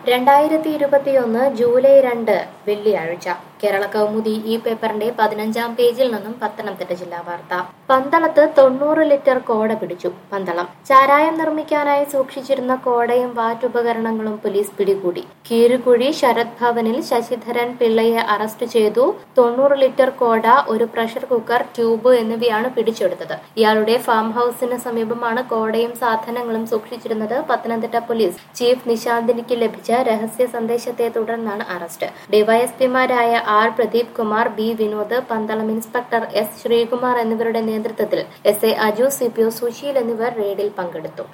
രണ്ടായിരത്തി ഇരുപത്തിയൊന്ന് ജൂലൈ രണ്ട് വെള്ളിയാഴ്ച കേരള കൗമുദി ഈ പേപ്പറിന്റെ പതിനഞ്ചാം പേജിൽ നിന്നും പത്തനംതിട്ട ജില്ലാ വാർത്ത പന്തളത്ത് തൊണ്ണൂറ് ലിറ്റർ കോട പിടിച്ചു പന്തളം ചാരായം നിർമ്മിക്കാനായി സൂക്ഷിച്ചിരുന്ന കോടയും വാറ്റുപകരണങ്ങളും പോലീസ് പിടികൂടി കീരുകുഴി ശരത് ഭവനിൽ ശശിധരൻ പിള്ളയെ അറസ്റ്റ് ചെയ്തു തൊണ്ണൂറ് ലിറ്റർ കോട ഒരു പ്രഷർ കുക്കർ ട്യൂബ് എന്നിവയാണ് പിടിച്ചെടുത്തത് ഇയാളുടെ ഫാം ഹൌസിന് സമീപമാണ് കോടയും സാധനങ്ങളും സൂക്ഷിച്ചിരുന്നത് പത്തനംതിട്ട പോലീസ് ചീഫ് നിശാന്തിനിക്ക് ലഭിച്ച രഹസ്യ സന്ദേശത്തെ തുടർന്നാണ് അറസ്റ്റ് ഡിവൈഎസ്പിമാരായ R Pradeep Kumar B Vinod Pandalam inspector S Sreekumar എന്നിവരുടെ നേതൃത്വത്തിൽ S A Aju C P O Susheel എന്നിവർ റെയ്ഡിൽ പങ്കെടുത്തു